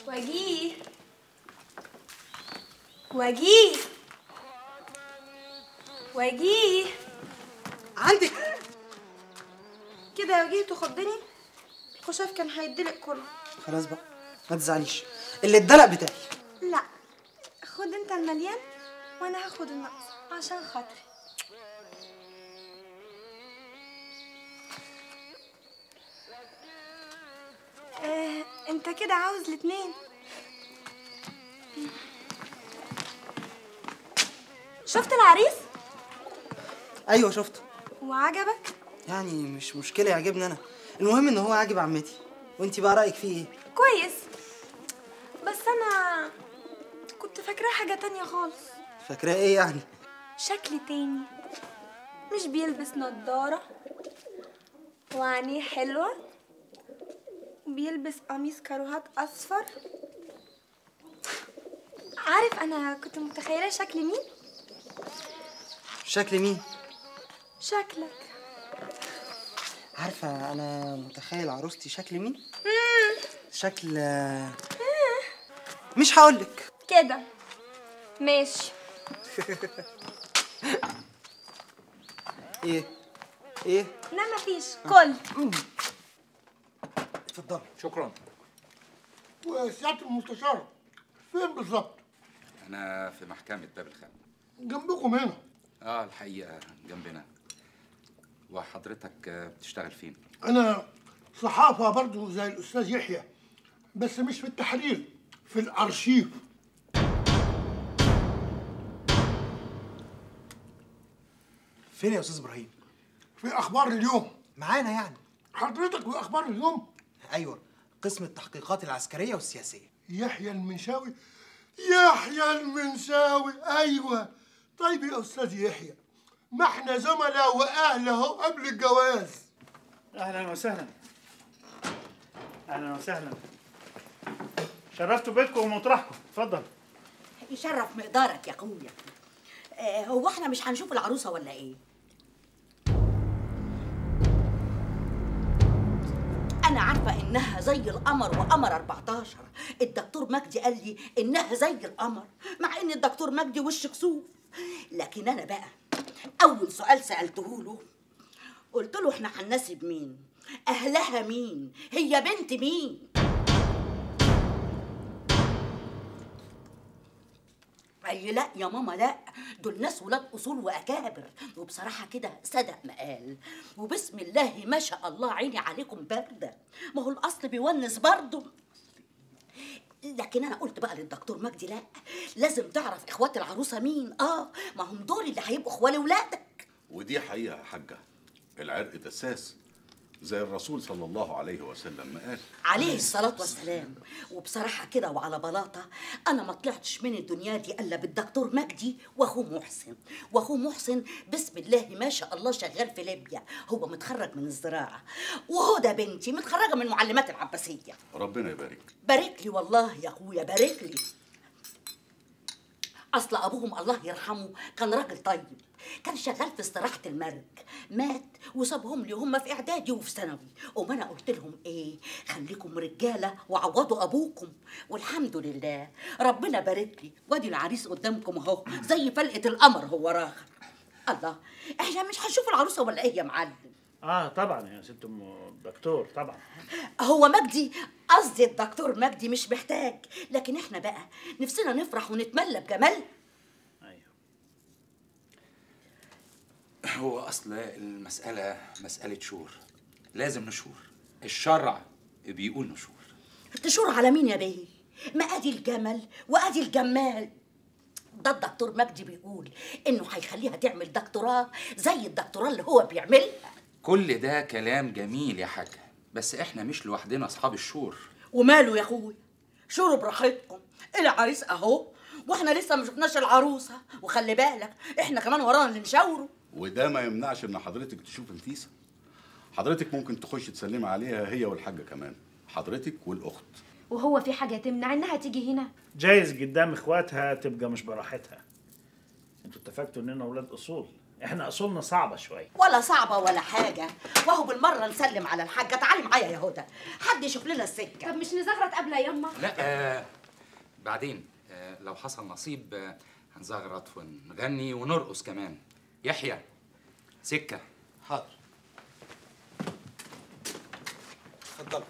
وجيه وجيه وجيه عندك كده يا وجيه تخضني خشاف كان هيدلق كله خلاص بقى ما تزعليش اللي اتدلق بتاعي لا خد انت المليان وانا هاخد النقص عشان خاطري آه، انت كده عاوز الاتنين شفت العريس ايوه شفته وعجبك يعني مش مشكله يعجبني انا المهم ان هو عاجب عمتي وانتي بقى رايك فيه ايه كويس بس انا كنت فاكراه حاجه تانية خالص فاكراه ايه يعني شكل تاني مش بيلبس نضارة وعينيه حلوة وبيلبس قميص كاروهات أصفر عارف أنا كنت متخيلة شكل مين؟ شكل مين شكلك عارفه انا متخيل عروستي شكل مين شكل مش هقولك كده ماشي ايه ايه لا مفيش كل اتفضل شكرا وسيادة المستشار فين بالظبط؟ انا في محكمة باب الخام جنبكم هنا اه الحقيقة جنبنا وحضرتك آه، بتشتغل فين أنا صحافة برضو زي الأستاذ يحيى بس مش في التحرير في الأرشيف فين يا استاذ ابراهيم في أخبار اليوم معانا يعني حضرتك في أخبار اليوم ايوه قسم التحقيقات العسكريه والسياسيه يحيى المنشاوي يحيى المنشاوي أيوة طيب يا أستاذ يحيى ما احنا زملاء وأهل أهو قبل الجواز اهلا وسهلا اهلا وسهلا شرفتوا بيتكم ومطرحكم اتفضل يشرف مقدارك يا اخويا آه، هو احنا مش هنشوف العروسه ولا ايه انا عارفه انها زي القمر وقمر 14 الدكتور مجدي قال لي انها زي القمر مع ان الدكتور مجدي وش كسوف لكن انا بقى اول سؤال سالته له قلت له احنا هنناسب مين اهلها مين هي بنت مين قال لي لا يا ماما لا دول ناس ولاد اصول واكابر وبصراحه كده صدق ما قال وبسم الله ما شاء الله عيني عليكم بارده ما هو الاصل بيونس برضه لكن انا قلت بقى للدكتور مجدي لا لازم تعرف اخوات العروسه مين اه ما هم دول اللي هيبقوا اخوال ولادك ودي حقيقة يا حاجة العرق دساس زي الرسول صلى الله عليه وسلم ما قال عليه الصلاة والسلام وبصراحة كده وعلى بلاطة أنا ما طلعتش من الدنيا دي إلا بالدكتور مجدي وأخوه محسن وأخوه محسن بسم الله ما شاء الله شغال في ليبيا هو متخرج من الزراعة وهدى بنتي متخرجة من معلمات العباسية ربنا يبارك بارك لي والله يا أخويا بارك لي أصل أبوهم الله يرحمه كان راجل طيب كان شغال في استراحة المرج مات وسابهم لي هم في إعدادي وفي ثانوي وما أنا قلت لهم إيه خليكم رجالة وعوضوا أبوكم والحمد لله ربنا بارك لي وادي العريس قدامكم أهو زي فلقة القمر هو راخر الله إحنا مش هنشوف العروسة ولا إيه يا معلم اه طبعا يا ست ام دكتور طبعا هو مجدي قصدي الدكتور مجدي مش محتاج لكن احنا بقى نفسنا نفرح ونتملى بجمال ايوه هو اصل المسألة مسألة شور لازم نشور الشرع بيقول نشور تشور على مين يا بيه ما ادي الجمل وادي الجمال ده الدكتور مجدي بيقول انه هيخليها تعمل دكتوراه زي الدكتوراه اللي هو بيعملها كل ده كلام جميل يا حاجة بس احنا مش لوحدنا اصحاب الشور وماله يا اخويا شوروا براحتكم العريس اهو واحنا لسه ما شفناش العروسه وخلي بالك احنا كمان ورانا اللي نشاوره وده ما يمنعش ان حضرتك تشوف نفيسة حضرتك ممكن تخش تسلمي عليها هي والحاجة كمان حضرتك والاخت وهو في حاجة تمنع إنها تيجي هنا جايز قدام اخواتها تبقى مش براحتها انتوا اتفقتوا اننا اولاد اصول احنا اصولنا صعبه شويه ولا صعبه ولا حاجه وهو بالمره نسلم على الحاجه تعالي معايا يا هدى حد يشوف لنا السكه طب مش نزغرط قبل يا يما لا آه بعدين آه لو حصل نصيب آه هنزغرط ونغني ونرقص كمان يحيى سكه حاضر اتفضل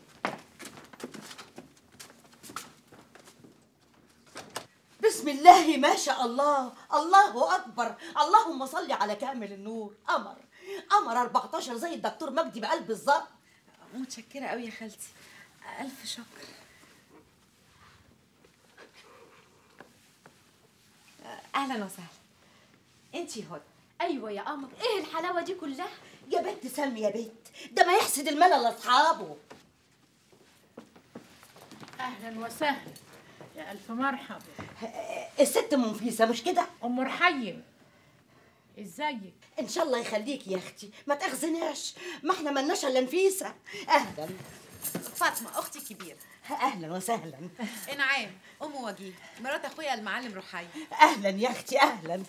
بسم الله ما شاء الله الله اكبر اللهم صل على كامل النور قمر قمر 14 زي الدكتور مجدي بقلب بالظبط متشكرة قوي يا خالتي ألف شكر أهلا وسهلا انتي هدى ايوه يا قمر ايه الحلاوه دي كلها يا بنت سمي يا بنت ده ما يحسد الملل لاصحابه اهلا وسهلا يا الف مرحبا الست منفيسه مش كده ام رحيم ازيك ان شاء الله يخليكي يا اختي ما تاخذناش ما احنا ملناش الا نفيسه اهلا فاطمة أختي الكبيرة اهلا وسهلا إنعام أم وجيه مرات أخويا المعلم رحيم اهلا يا اختي اهلا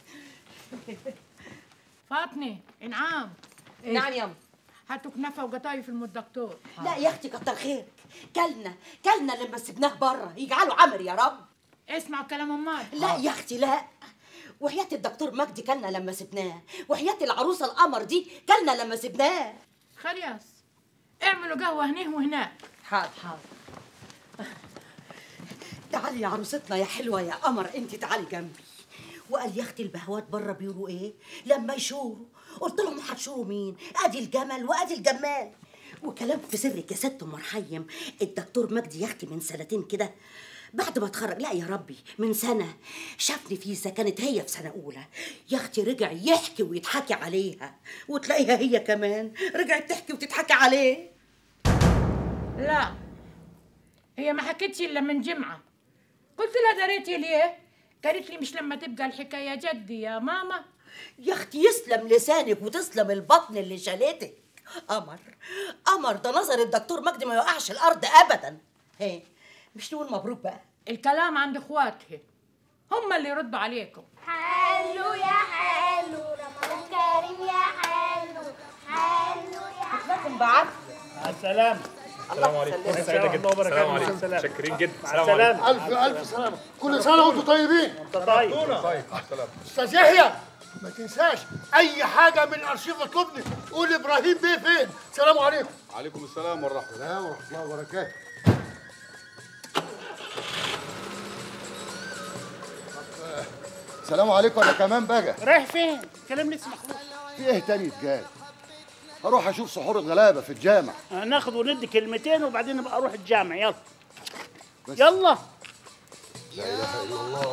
فاطمه انعام نعم يا هاتوا كنافه وقطايف من الدكتور لا يا اختي كتر خيرك كلنا كلنا لما سبناه بره يجعله عمر يا رب اسمعوا كلام امال لا يا اختي لا وحياة الدكتور مجدي كلنا لما سبناه وحياة العروسة القمر دي كلنا لما سبناه خلاص اعملوا قهوه هنيه وهناك حاضر حاضر تعالي يا عروستنا يا حلوة يا قمر انت تعالي جنبي وقال يا اختي البهوات بره بيقولوا ايه لما يشوروا قلت لهم هتشوروا مين ادي الجمل وادي الجمال وكلام في سرك يا ست ام رحيم الدكتور مجدي يا اختي من سنتين كده بعد ما اتخرج لا يا ربي من سنه شافني فيسا كانت هي في سنه اولى يا اختي رجع يحكي ويتحكي عليها وتلاقيها هي كمان رجعت تحكي وتتحكي عليه لا هي ما حكتش الا من جمعه قلت لها دريتي ليه قالت لي مش لما تبقى الحكايه جدي يا ماما يا اختي يسلم لسانك وتسلم البطن اللي شالتك قمر قمر ده نظر الدكتور مجدي ما يوقعش الارض ابدا هي مش نقول مبروك بقى الكلام عند اخواتها هم اللي يردوا عليكم حلو يا حلو رمضان كريم يا حلو حلو يا لكم بعافيه مع السلامه السلام عليكم سعيدة جدا السلام عليكم شاكرين جدا السلام عليكم الف الف سلامه كل سنه وانتم طيبين انت طيب استاذ يحيى ما تنساش اي حاجه من الارشيف اطلبني قول ابراهيم بيه فين السلام عليكم عليكم السلام والرحمه السلام ورحمه الله وبركاته السلام عليكم انا كمان بقى رايح فين كلام لسه مخلوق في ايه تاني يتقال هروح اشوف سحور الغلابه في الجامع ناخد وندي كلمتين وبعدين نبقى اروح الجامع يلا يلا لا اله الا الله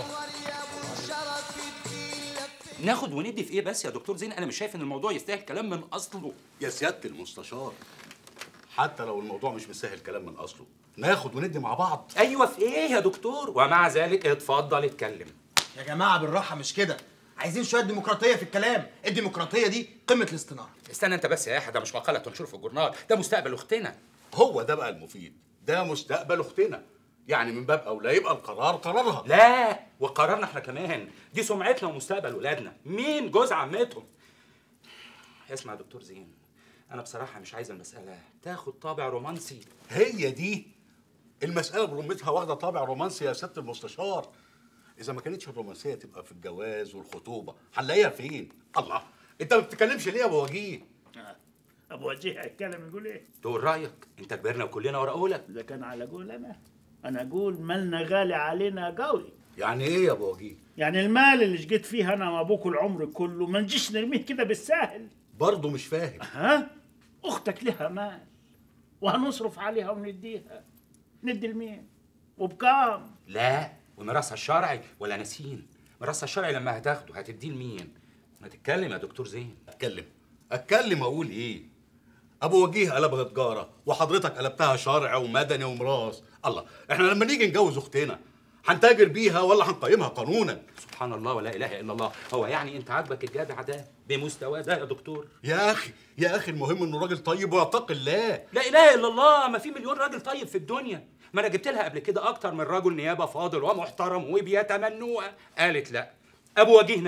ناخد وندي في ايه بس يا دكتور زين انا مش شايف ان الموضوع يستاهل كلام من اصله يا سياده المستشار حتى لو الموضوع مش مستاهل كلام من اصله ناخد وندي مع بعض ايوه في ايه يا دكتور ومع ذلك اتفضل اتكلم يا جماعه بالراحه مش كده عايزين شويه ديمقراطيه في الكلام الديمقراطيه دي قمه الاصطناع استنى انت بس يا يحيى ده مش مقاله تنشر في الجورنال ده مستقبل اختنا هو ده بقى المفيد ده مستقبل اختنا يعني من باب اولى يبقى القرار قرارها لا وقررنا احنا كمان دي سمعتنا ومستقبل ولادنا مين جوز عمتهم اسمع يا دكتور زين انا بصراحه مش عايز المساله تاخد طابع رومانسي هي دي المسألة برمتها واخدة طابع رومانسي يا سيادة المستشار إذا ما كانتش الرومانسية تبقى في الجواز والخطوبة هنلاقيها فين؟ الله أنت ما بتتكلمش ليه يا أبو وجيه؟ ابو وجيه هيتكلم يقول ايه تقول رايك انت كبرنا وكلنا ورا قولك اذا كان على قول انا انا اقول مالنا غالي علينا قوي يعني إيه يا أبو وجيه؟ يعني المال اللي جيت فيه انا وابوك العمر كله ما نجيش نرميه كده بالساهل برضه مش فاهم ها اختك لها مال وهنصرف عليها ونديها ندي لمين وبكام لا وميراثها الشرعي ولا ناسين ميراثها الشرعي لما هتاخده هتديه لمين ما تتكلم يا دكتور زين أتكلم أتكلم أقول إيه؟ أبو وجيه قلبها تجارة وحضرتك قلبتها شرع ومدني وميراث الله إحنا لما نيجي نجوز أختنا هنتاجر بيها ولا هنقيمها قانونا؟ سبحان الله ولا اله الا الله هو يعني انت عاجبك الجدع ده بمستوى ده يا دكتور يا أخي يا أخي المهم إنه راجل طيب ويتقي الله لا اله الا الله ما في مليون راجل طيب في الدنيا ما انا جبت لها قبل كده اكتر من رجل نيابه فاضل ومحترم وبيتمنوها قالت لا ابو وجيه نفسه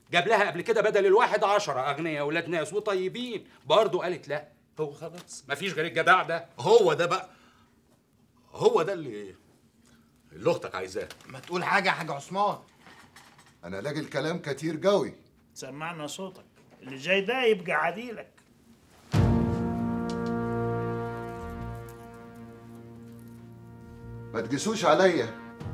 جاب لها قبل كده بدل الواحد عشرة اغنياء ولاد ناس وطيبين برضه قالت لا هو خلاص مفيش غير الجدع ده هو ده بقى هو ده اللي اللي اختك عايزاه ما تقول حاجه يا حاج عثمان انا لاقي الكلام كتير قوي سمعنا صوتك اللي جاي ده يبقى عديلك ما تقيسوش عليا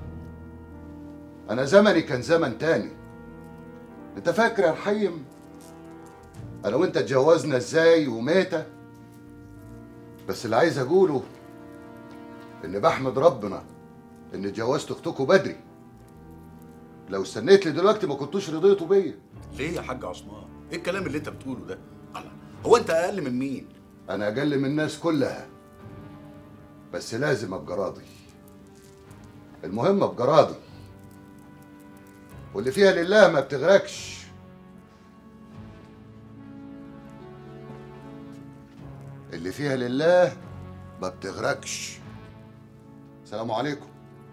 انا زمني كان زمن تاني انت فاكر يا رحيم انا وانت اتجوزنا ازاي ومتى بس اللي عايز اقوله ان بحمد ربنا ان اتجوزت اختكم بدري لو استنيت لي دلوقتي ما كنتوش رضيتوا بيا ليه يا حاج عثمان ايه الكلام اللي انت بتقوله ده الله هو انت اقل من مين انا اقل من الناس كلها بس لازم ابقى راضي المهم ابقى راضي واللي فيها لله ما بتغرقش اللي فيها لله ما بتغرقش السلام عليكم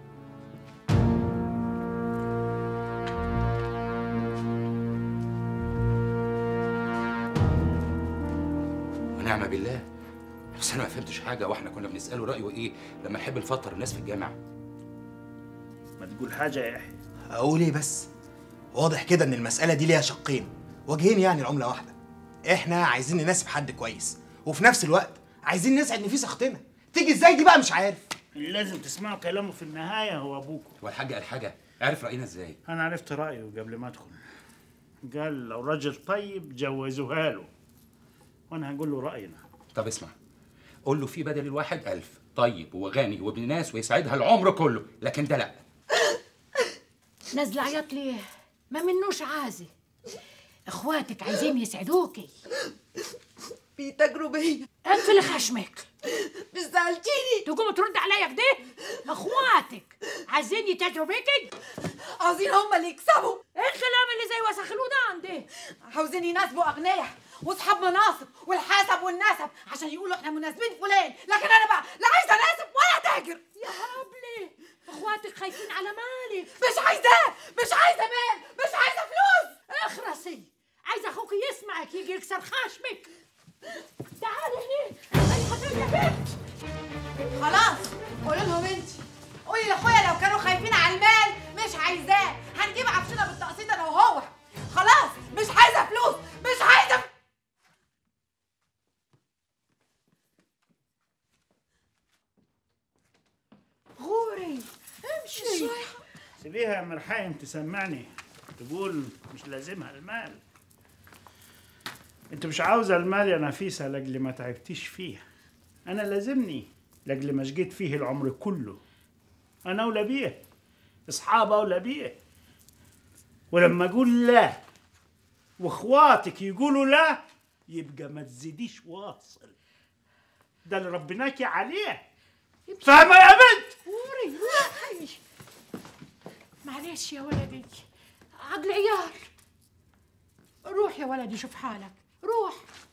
ونعم بالله بس انا ما فهمتش حاجه واحنا كنا بنساله رايه ايه لما نحب نفطر الناس في الجامع ما تقول حاجه يا يحيى اقول ايه بس واضح كده ان المساله دي ليها شقين وجهين يعني العمله واحده احنا عايزين نناسب حد كويس وفي نفس الوقت عايزين نسعد نفيس اختنا تيجي ازاي دي بقى مش عارف اللي لازم تسمعوا كلامه في النهايه هو ابوكم والحاج قال حاجه عرف راينا ازاي انا عرفت رايه قبل ما ادخل قال لو راجل طيب جوزوها له وانا هقول له راينا طب اسمع قول له في بدل الواحد ألف طيب وغني وابن ناس ويسعدها العمر كله لكن ده لا نازله عياط ليه ما منوش عازي اخواتك عايزين يسعدوكي في تجربية اقفل خشمك مش سألتيني تقوم ترد عليا كده اخواتك عايزين يتاجروا بيكي عاوزين هما اللي يكسبوا ايه الكلام اللي زي وسخ الودان ده عاوزين يناسبوا أغنياء واصحاب مناصب والحسب والنسب عشان يقولوا احنا مناسبين فلان لكن انا بقى لا عايزه ناسب ولا تاجر يا هبلة اخواتك خايفين على مالك مش عايزاه مش عايزه مال مش عايزه فلوس اخرسي عايزه اخوك يسمعك يجي يكسر خشمك تعالي هنا اي يا بنت خلاص قولي لهم انت قولي لاخويا لو كانوا خايفين على المال مش عايزاه هنجيب عفشنا بالتقسيط انا وهو خلاص مش عايزه فلوس مش عايزه غوري امشي سيبيها يا مرحايم تسمعني تقول مش لازمها المال انت مش عاوزه المال يا نفيسه لاجل ما تعبتيش فيه انا لازمني لاجل ما شقيت فيه العمر كله انا اولى بيه اصحاب اولى بيه ولما اقول لا واخواتك يقولوا لا يبقى ما تزيديش واصل ده اللي ربناكي عليه فاهمه يا بنت غوري روحي معلش يا ولدي عقل عيال روح يا ولدي شوف حالك روح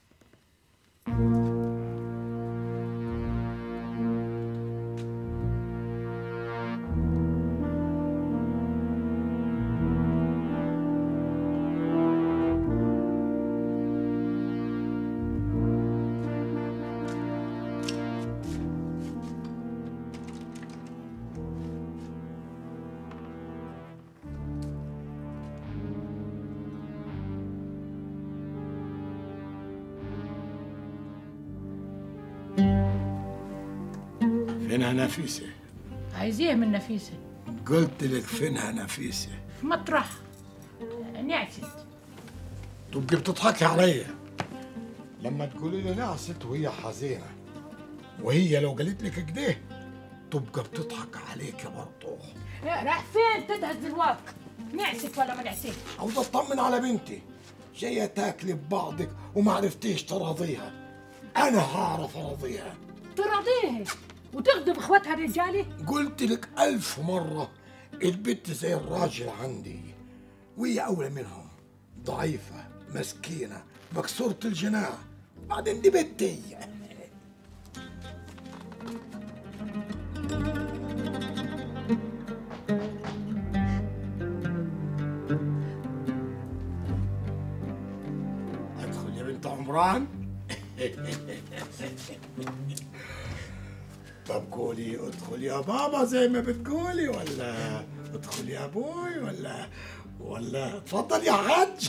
فينها نفيسة عايز ايه من نفيسه قلت لك فينها نفيسة في مطرح نعست تبقي بتضحكي عليا لما تقولي لي نعست وهي حزينة وهي لو قالت لك كده تبقى بتضحك عليك برضه راح فين تدهس دلوقتي نعست ولا ما نعست عاوز اطمن على بنتي جاية تاكلي ببعضك وما عرفتيش تراضيها انا هعرف اراضيها تراضيه وتخدم اخواتها الرجاله قلت لك ألف مرة البت زي الراجل عندي وهي أولى منهم ضعيفة مسكينة مكسورة الجناح بعدين دي بنتي عمران طب قولي ادخل يا بابا زي ما بتقولي ولا ادخل يا ابوي ولا ولا اتفضل يا حاج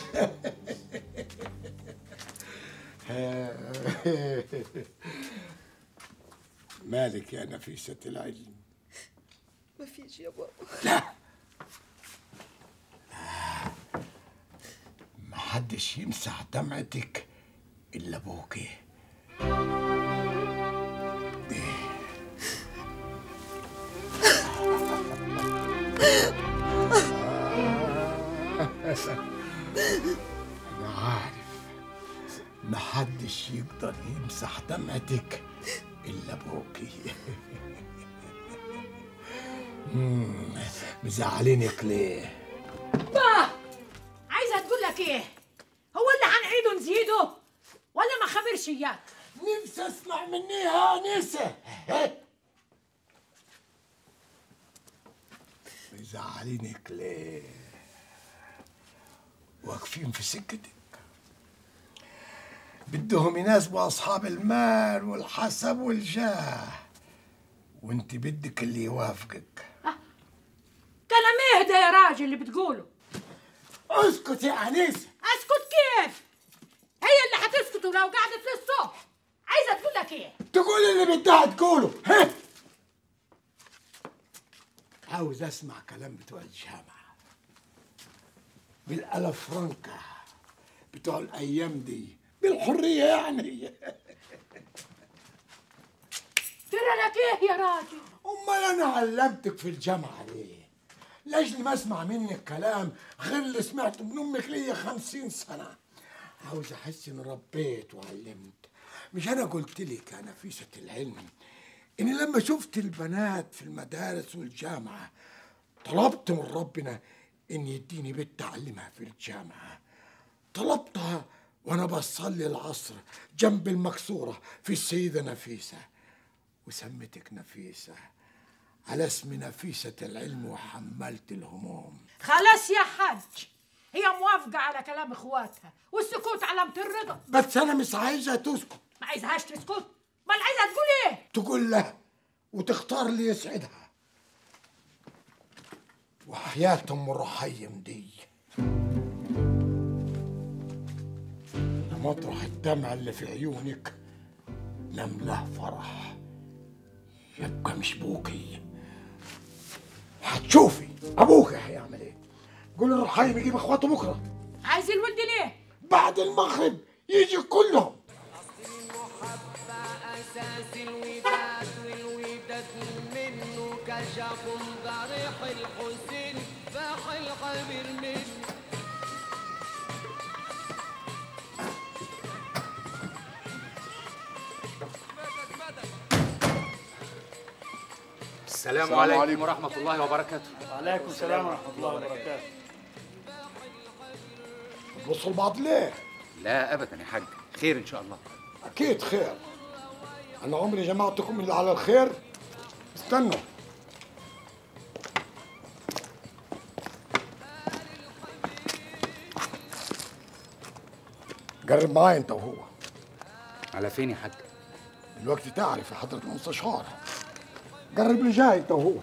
مالك يا نفيسة العلم مفيش يا بابا لا محدش يمسح دمعتك الا ابوكي انا عارف محدش يقدر يمسح دمعتك الا ابوكي مم، مزعلينك ليه با عايزه تقول لك ايه هو اللي هنعيده نزيده ولا ما خبرش اياك نفسي اسمع منيها انسه مزعلينك ليه واقفين في سكتك بدهم يناسبوا اصحاب المال والحسب والجاه وانت بدك اللي يوافقك كلام ايه ده يا راجل اللي بتقوله اسكت يا انيسه اسكت كيف هي اللي هتسكت ولو قعدت للصبح عايزه تقول لك ايه تقول اللي بدها تقوله ها عاوز اسمع كلام بتوع الجامعة بالألف فرنكا بتوع الأيام دي بالحرية يعني ترى لك ايه يا راجل أمال أنا علمتك في الجامعة ليه؟ لاجل ما أسمع منك كلام غير اللي سمعته من أمك ليا خمسين سنة عاوز أحس إني ربيت وعلمت مش أنا قلت لك يا نفيسة العلم إني لما شفت البنات في المدارس والجامعة طلبت من ربنا إن يديني بنت أعلمها في الجامعة طلبتها وأنا بصلي العصر جنب المكسورة في السيدة نفيسة وسميتك نفيسة على اسم نفيسة العلم وحملت الهموم خلاص يا حاج هي موافقة على كلام اخواتها والسكوت علامة الرضا بس أنا مش عايزها تسكت ما عايزهاش تسكت امال عايزة تقول ايه تقول لها وتختار اللي يسعدها وحياة أم الرحيم دي مطرح الدمع اللي في عيونك نملاه فرح يبقى مش بوكي هتشوفي ابوك هيعمل ايه قول الرحيم يجيب اخواته بكره عايز الولد ليه بعد المغرب يجي كلهم أساس الوداد والوداد منه كشف ضريح الحسين فاح الخبير منه السلام, السلام عليكم, عليكم. ورحمة الله وبركاته وعليكم السلام ورحمة الله وبركاته بصوا لبعض ليه لا ابدا يا حاج خير ان شاء الله اكيد خير انا عمري جمعتكم اللي على الخير استنوا قرب معايا انت وهو على فين يا حاج دلوقتي تعرف يا حضرة المستشار قرب اللي جاي انت وهو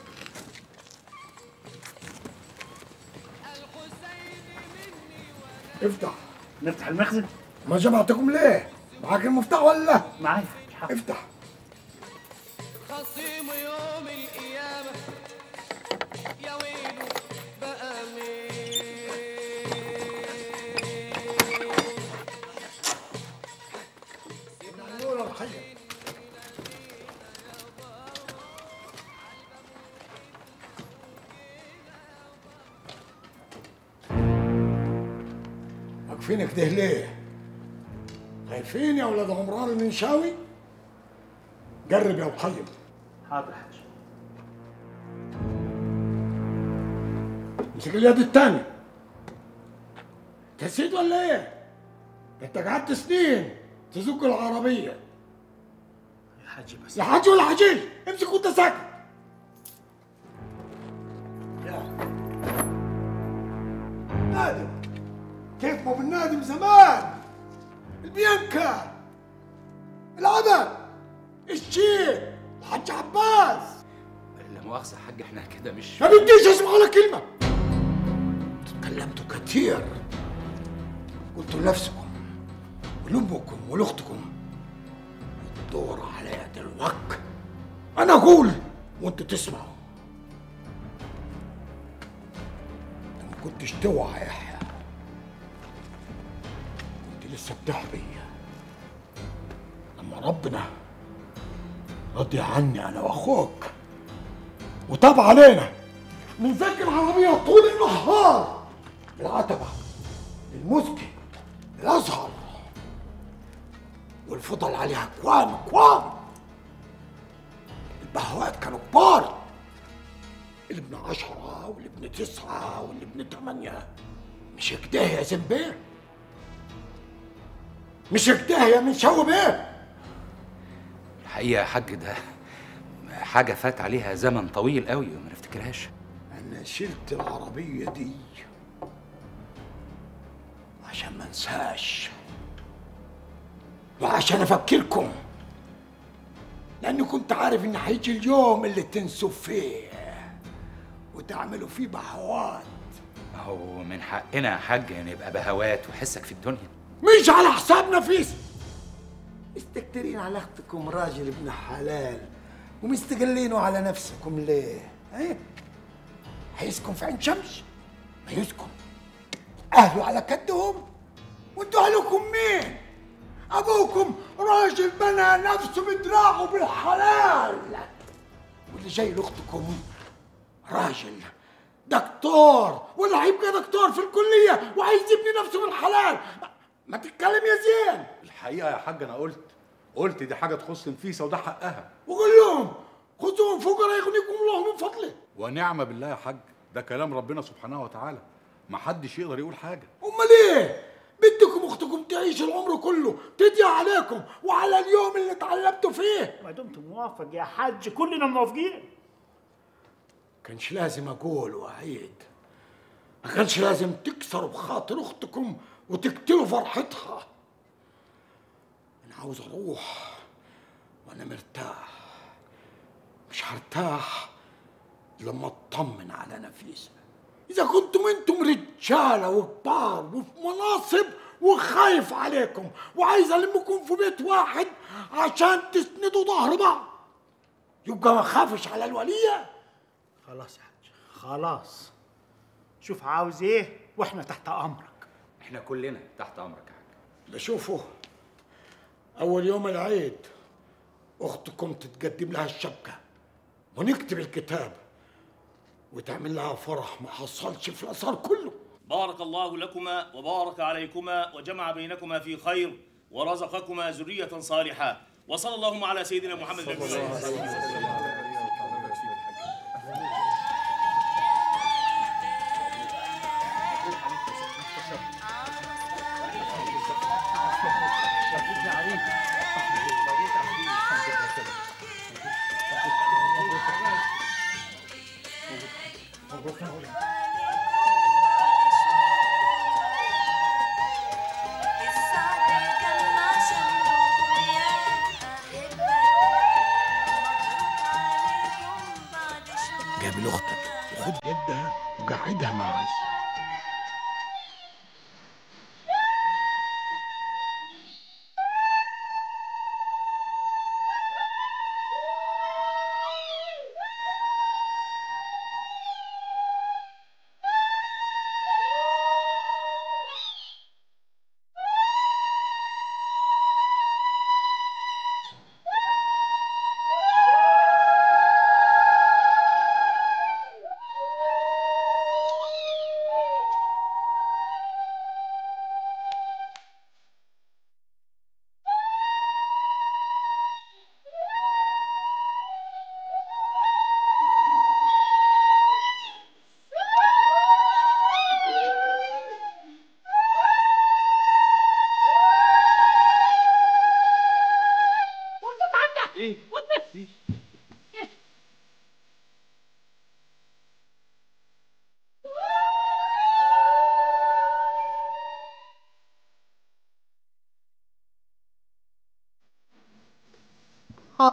افتح نفتح المخزن ما جمعتكم ليه؟ معاك المفتاح ولا لا؟ معايا افتح خصيم يوم القيامة يا ويله بقى نور الحي واقفين كده ليه؟ خايفين يا ولاد عمران المنشاوي؟ قرب يا القيم حاضر حاج امسك اليد الثانية نسيت ولا ايه؟ انت قعدت سنين تزق العربية يا حاج بس يا حاج ولا حجيج امسك وانت ساكت نادم كيف ما بالنادم زمان البيانكا العبد الشيخ الحاج عباس لا مؤاخذه يا حاج احنا كده مش ما بديش اسمع ولا كلمة تكلمتوا كتير قلتوا لنفسكم ولأمكم ولأختكم الدور عليا دلوقتي أنا أقول وأنتوا تسمعوا أنت ما كنتش توعى يا يحيى كنت لسه بتحبي لما ربنا رضي عني أنا وأخوك وتاب علينا بنذاكر العربية طول النهار العتبة المسكي الأزهر والفضل عليها كوام كوام البهوات كانوا كبار اللي ابن عشرة واللي ابن تسعة واللي ابن تمانية مش كده يا زنبير مش كده يا من شو بيه الحقيقه يا حاج ده حاجه فات عليها زمن طويل قوي وما نفتكرهاش انا شلت العربية دي عشان ما انساش وعشان افكركم لاني كنت عارف ان هيجي اليوم اللي تنسوا فيه وتعملوا فيه بهوات هو من حقنا يا حاج نبقى بهوات وحسك في الدنيا مش على حساب نفيس مستكترين على اختكم راجل ابن حلال ومستقلينه على نفسكم ليه؟ ايه؟ هيسكن في عين شمس؟ ما يسكن اهله على كدهم وانتوا اهلكم مين؟ ابوكم راجل بنى نفسه بدراعه بالحلال واللي جاي لاختكم راجل دكتور ولا هيبقى دكتور في الكليه وعايز يبني نفسه بالحلال ما تتكلم يا زين الحقيقه يا حاج انا قلت قلت دي حاجه تخص نفيسه وده حقها وقول لهم خذوهم فقراء يغنيكم الله من فضله ونعم بالله يا حاج ده كلام ربنا سبحانه وتعالى ما حدش يقدر يقول حاجه امال ايه بدكم اختكم تعيش العمر كله تدعي عليكم وعلى اليوم اللي اتعلمتوا فيه ما دمت موافق يا حاج كلنا موافقين كانش لازم اقول وعيد ما كانش لازم تكسروا بخاطر اختكم وتقتلوا فرحتها انا عاوز اروح وانا مرتاح مش هرتاح لما اطمن على نفيسه اذا كنتم انتم رجاله وكبار وفي مناصب وخايف عليكم وعايز المكم في بيت واحد عشان تسندوا ظهر بعض يبقى ما خافش على الوليه خلاص يا حاج خلاص شوف عاوز ايه واحنا تحت امرك احنا كلنا تحت امرك يا حاج اللي شوفوا اول يوم العيد اختكم تتقدم لها الشبكه ونكتب الكتاب وتعمل لها فرح ما حصلش في الاثار كله بارك الله لكما وبارك عليكما وجمع بينكما في خير ورزقكما ذرية صالحة وصلى اللهم على سيدنا محمد بن قابل اختك وخد يدها وقعدها معي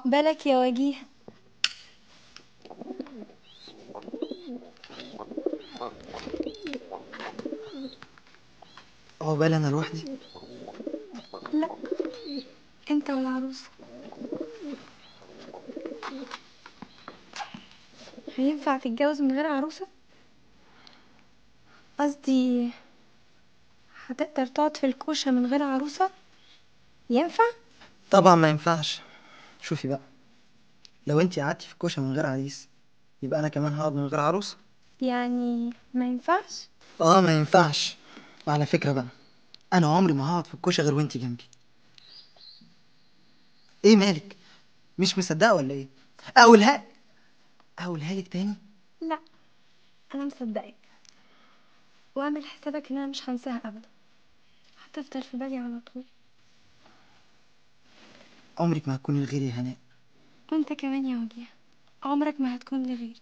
عقبالك يا وجيه عقبال انا لوحدي لا انت والعروسة هينفع تتجوز من غير عروسة قصدي هتقدر تقعد في الكوشة من غير عروسة ينفع طبعا ما ينفعش شوفي بقى لو انتي قعدتي في الكوشه من غير عريس يبقى انا كمان هقعد من غير عروسه يعني ما ينفعش اه ما ينفعش وعلى فكره بقى انا عمري ما هقعد في الكوشه غير وانتي جنبي ايه مالك مش مصدقه ولا ايه اقولها اقولها لك تاني لا انا مصدقك واعمل حسابك ان انا مش هنساها ابدا هتفضل في بالي على طول عمرك ما هتكوني لغيري يا هناء وانت كمان يا وجيه عمرك ما هتكون لغيري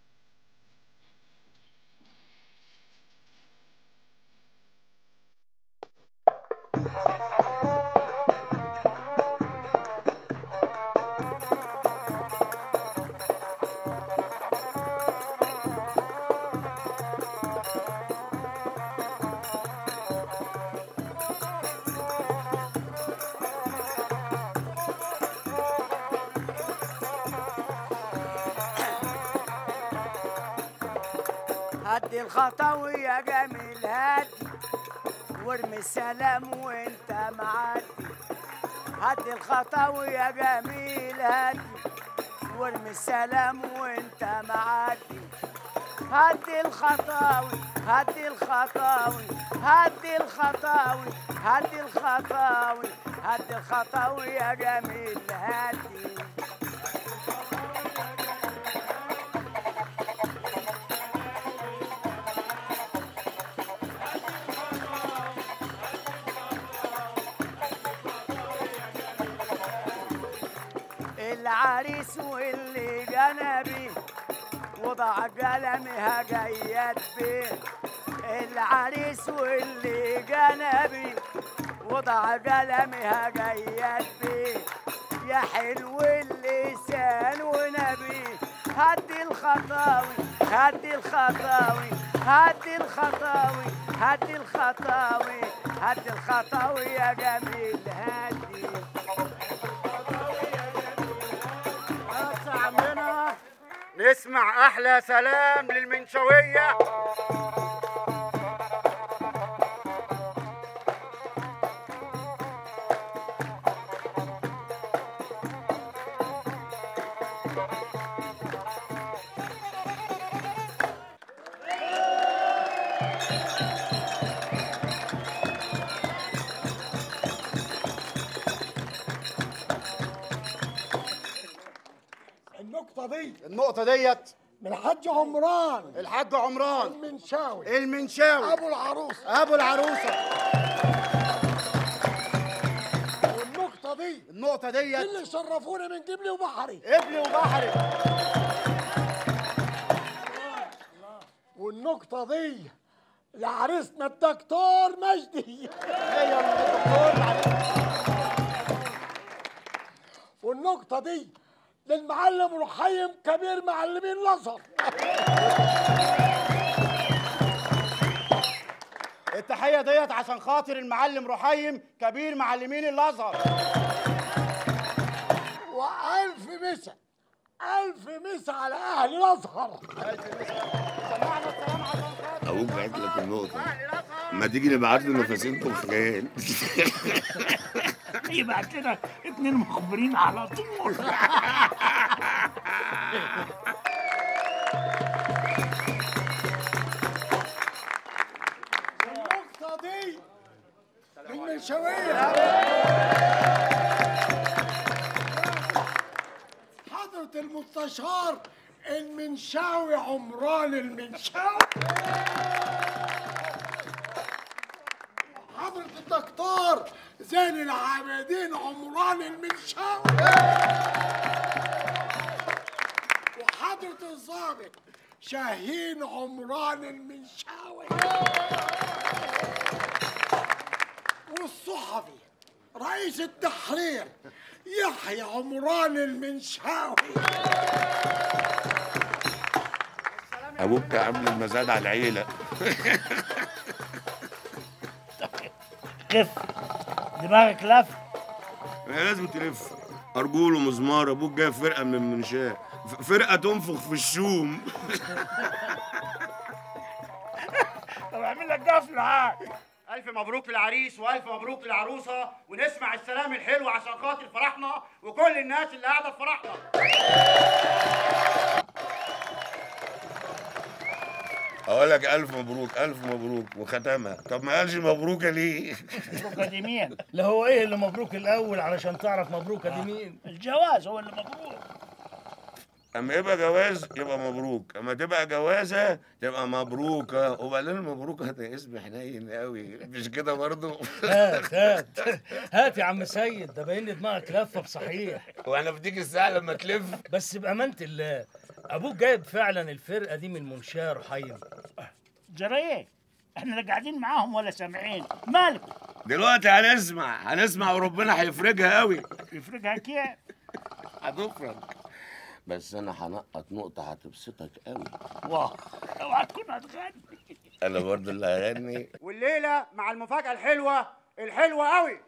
هدي الخطوي يا جميل هدي وارمي السلام وانت معدي هدي الخطوي يا جميل هدي وارمي السلام وانت معدي هدي الخطاوي هدي الخطاوي هدي الخطاوي هدي الخطاوي هدي الخطاوي يا جميل هدي العريس واللي جنبي وضع قلمها جيد بيه العريس واللي جنبي وضع قلمها جيد بيه يا حلو اللسان ونبي هدي الخطاوي هدي الخطاوي هدي الخطاوي هدي الخطاوي هدي الخطاوي يا جميل هدي عمنا نسمع احلى سلام للمنشويه النقطة دي النقطة ديت من الحاج عمران الحاج عمران المنشاوي المنشاوي أبو العروسة ابو العروسة والنقطة دي النقطة ديت اللي شرفونا من قبلي وبحري قبلي وبحري والنقطة دي لعريسنا الدكتور مجدي هي الدكتور والنقطة دي للمعلم رحيم كبير معلمين الأزهر التحية ديت عشان خاطر المعلم رحيم كبير معلمين الازهر وألف مسا ألف مسا على أهل الأزهر ابوك بعت لك النقطة ما تيجي نبعت له نفسين خيال يبعت لنا اتنين مخبرين على طول النقطة دي المنشوية حضرة المستشار المنشاوي عمران المنشاوي حضرة الدكتور زين العابدين عمران المنشاوي وحضرة الضابط شاهين عمران المنشاوي والصحفي رئيس التحرير يحيى عمران المنشاوي ابوك عامل المزاد على العيله لف دماغك لف هي لازم تلف ارجوله مزمار ابوك جايب فرقه من المنشاه ف- فرقه تنفخ في الشوم طب اعمل لك قفله عاد ألف مبروك للعريس وألف مبروك للعروسة ونسمع السلام الحلو عشان خاطر فرحنا وكل الناس اللي قاعدة في فرحنا اقول لك الف مبروك الف مبروك وختمها طب ما قالش مبروكه ليه مبروكه دي مين؟ لا هو ايه اللي مبروك الاول علشان تعرف مبروكه دي مين الجواز هو اللي مبروك اما يبقى جواز يبقى مبروك اما تبقى جوازه تبقى مبروكه وبعدين المبروكه ده اسم حنين قوي مش كده برضه هات هات هات يا عم سيد ده باين لي دماغك لفه بصحيح وانا بديك الساعه لما تلف بس بامانه الله ابوك جايب فعلا الفرقه دي من منشاه رحيم جرى ايه؟ احنا لا قاعدين معاهم ولا سامعين مالكم؟ دلوقتي هنسمع هنسمع وربنا هيفرجها قوي يفرجها كيف؟ هتفرج بس انا هنقط نقطه هتبسطك قوي واه اوعى تكون هتغني انا برضه اللي هغني والليلة مع المفاجأة الحلوة الحلوة قوي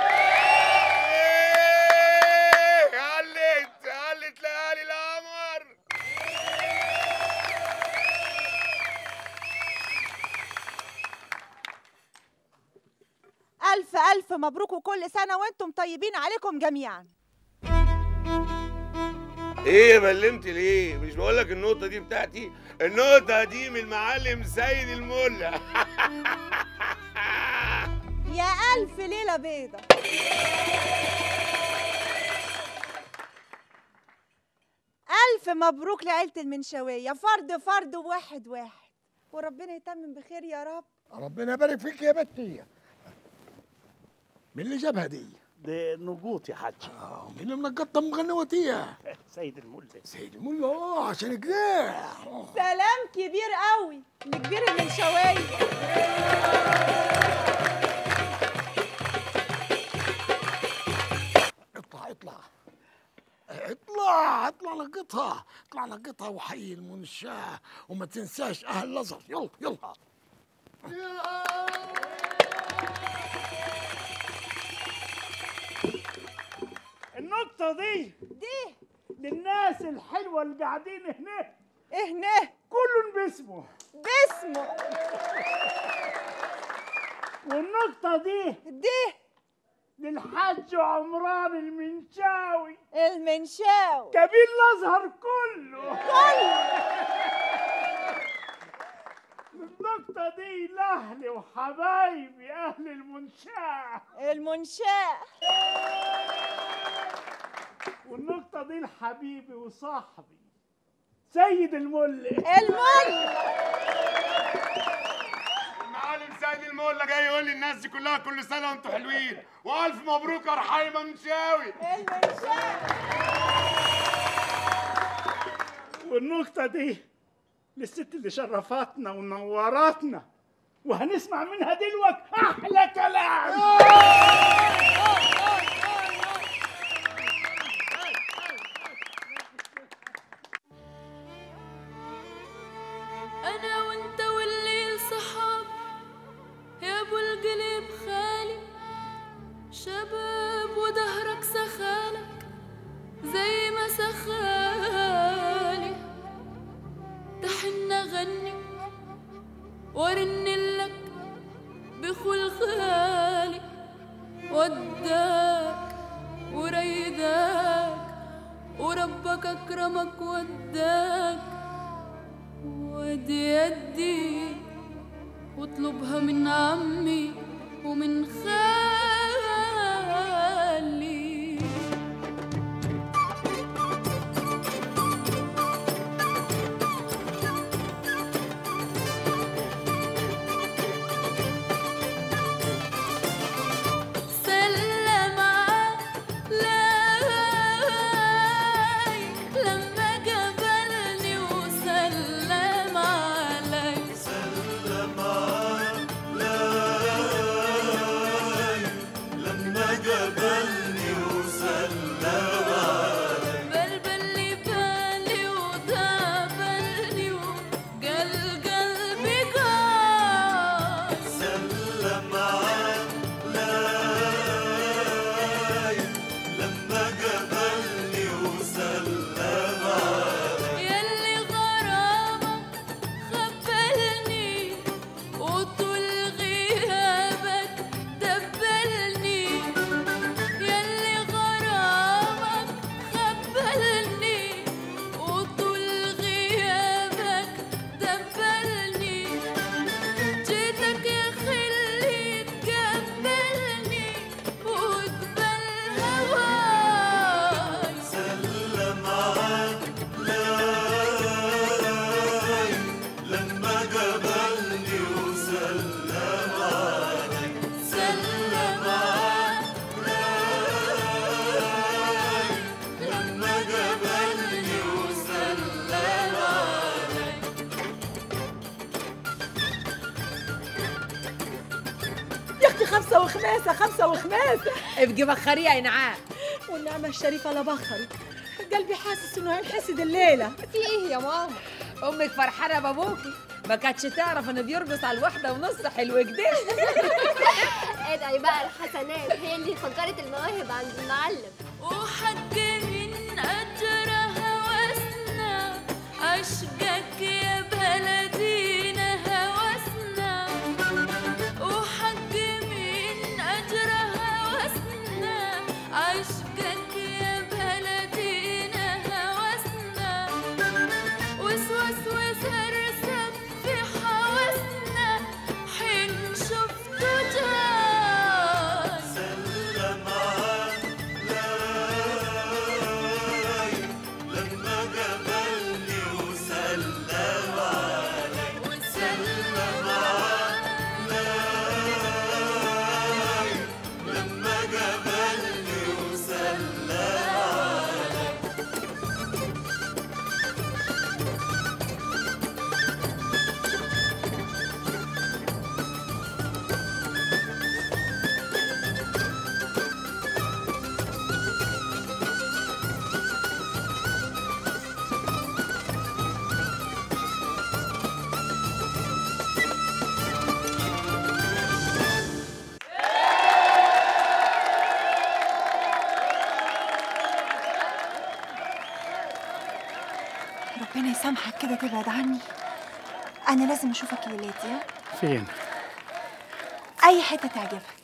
علت علت ليالي القمر ألف ألف مبروك وكل سنة وأنتم طيبين عليكم جميعا ايه بلمت ليه مش بقول لك النقطه دي بتاعتي النقطه دي من المعلم سيد الملا يا ألف ليلة بيضة ألف مبروك لعيلة المنشاوية فرد فرد وواحد واحد وربنا يتمم بخير يا رب ربنا يبارك فيك يا بنتي مين اللي جابها دي؟ ده نقوط يا حاج اه مين اللي منقطة مغنوتية؟ سيد الملا سيد الملا اه عشان كده سلام كبير قوي لكبير المنشاوية اطلع اطلع اطلع اطلع لقطها اطلع لقطها وحي المنشاة وما تنساش اهل الازهر يلا يلا النقطة دي دي للناس الحلوة اللي قاعدين هنا هنا كل باسمه باسمه والنقطة دي دي للحاج عمران المنشاوي المنشاوي كبير الازهر كله كله النقطة دي لأهلي وحبايبي أهل المنشاة المنشاة والنقطة دي لحبيبي وصاحبي سيد الملا الملا المعلم سيد الملا جاي يقول لي الناس دي كلها كل سنه وانتم حلوين والف مبروك يا رحيمه منشاوي والنقطة دي للست اللي شرفتنا ونورتنا وهنسمع منها دلوقتي أحلى كلام أنا وأنت والليل صحاب يا أبو القلب خالي شباب ودهرك سخالك زي ما سخالي تحن غني ورن لك بخل خالي وداك وريداك وربك أكرمك وداك ودي يدي واطلبها من عمي ومن خالي سلم علي لما قبلني وسلم علي سلم علي خمسة وخماسة خمسة وخماسة ابقي بخريه يا نعام والنعمة الشريفة لا بخري قلبي حاسس انه هينحسد الليلة في ايه يا ماما امك فرحانه بابوكي ما كانتش تعرف انه بيرقص على الواحده ونص حلو كده ادعي بقى الحسنات هي اللي فجرت المواهب عند المعلم وحق من أجرها واسنا عشقك يا بلدينا هوسنا وحق من أجرها واسنا عشقك يا بلدينا هوسنا وسوس وسرسب في حواسنا حين شفته جاي سلم لما قابلني وسلم علي وسلم علي لما قابلني وسلم علي ربنا يسامحك كده تبعد عني انا لازم اشوفك الليلات دي ها؟ فين اي حته تعجبك